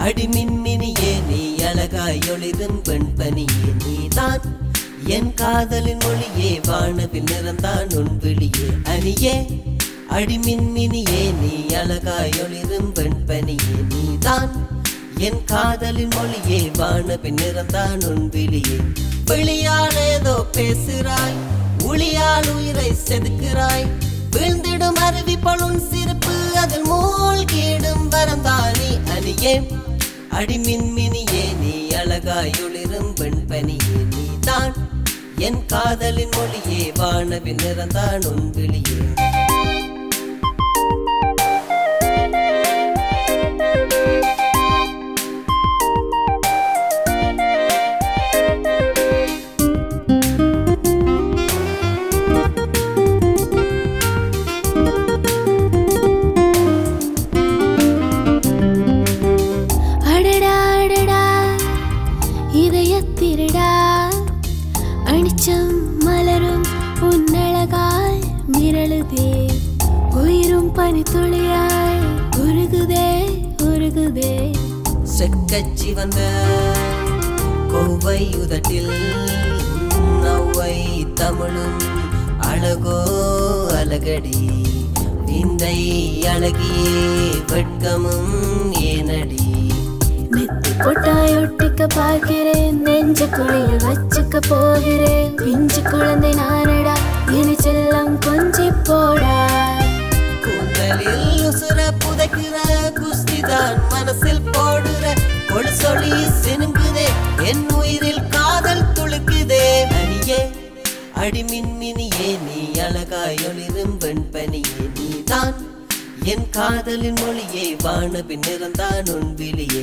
அடிமின்மினியே நீ அழகாய் ஒளிரும் பெண்பனியே நீதான் என் காதலின் மொழியே வானவில் நிறந்தான் உன் விழியே அணியே அடிமின்மினியே நீ அழகாய் ஒளிரும் பெண்பனியே நீதான் என் காதலின் மொழியே வானவில் நிறந்தான் உன் விழியே வெளியால் ஏதோ பேசுறாய் ஒளியால் உயிரை செதுக்குறாய் வீழ்ந்திடும் அருவி பழுன் சிரிப்பு அதில் மூழ்கிடும் வரந்தானி அணியே அடிமின்மினியே நீ அழகாய் ஒளிரும் வெண்பனியே நீதான் என் காதலின் மொழியே வானவில் நிறந்தான் உன் விழியே அடடா அடடா இதயத்திரடா அணிச்சம் மலரும் உன்னழகாய் மிரளுதே உயிரும் பனித்துளியாய் உருகுதே உருகுதே செக்கச்சி வந்த கோவை உதட்டில் நவ்வை தமிழும் அழகோ அழகடி விந்தை அழகியே வெட்கமும் ஏனடி நெத்தி பொட்டாய் ஒட்டிக்க பார்க்கிறேன் நெஞ்ச குழியில் வச்சுக்க போகிறேன் பிஞ்சு குழந்தை நானடா இனி செல்லம் கொஞ்சி போடா கூந்தலில் உசுர புதைக்கிற குஸ்திதான் மனசில் போடுற கொலுசொலி சினுங்குதே என் உயிரில் காதல் துளுக்குதே அணியே அடிமின்மினியே நீ அழகாய் ஒளிரும் வெண்பனியே நீதான் என் காதலின் மொழியே வானபின் நிறந்தான் உன் விழியே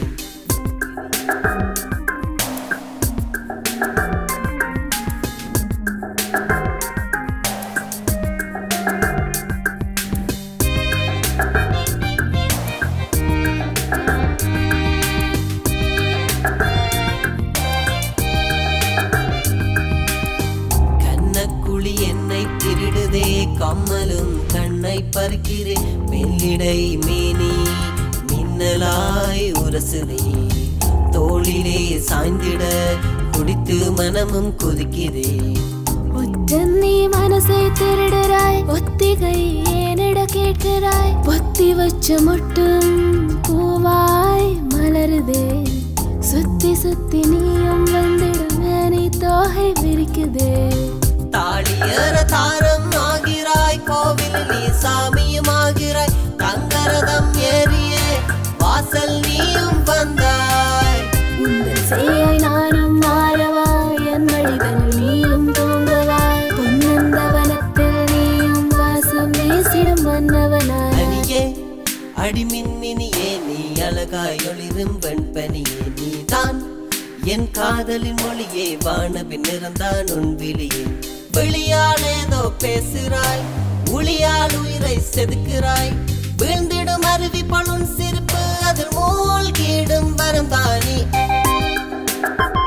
கண்ணக்குழி என்னை திருடுதே கம்மலும் கண்ணை பறிக்கிறேன் மெல்லிடை மேனி மின்னலாய் உரசுதே தோளிலே சாய்ந்திட குடித்து மனமும் கொதிக்கிறே ஒற்றன் நீ மனசை திருடுறாய் ஒத்திகை ஏனிட கேட்கிறாய் பொத்தி வச்ச முட்டும் பூவாய் மலருதே சுத்தி சுத்தி நீயும் வந்திடும் நீ தோகை விரிக்குதே தாளியற தாரம் ஆகிறாய் கோவில் நீ சாமியும் ஆகிறாய் தங்கரதம் ஏறியே வாசல் நீயும் வந்தாய் உங்கள் செய்யாய் நானும் மாறவா என் வழிதனில் நீயும் தூங்கவா பொன்னந்த வனத்தில் நீயும் வாசம் வீசிடும் மன்னவனாய் அணியே அடிமின்மினியே நீ அழகாய் ஒளிரும் வெண்பனியே நீதான் என் காதலின் மொழியே வானபின் நிறந்தான் உன் விழியே வெளியால் ஏதோ பேசுறாய் ஒளியால் உயிரை செதுக்குறாய் வீழ்ந்திடும் அருவி பழுன் சிரிப்பு அதில் மூழ்கிடும் வரம் தானி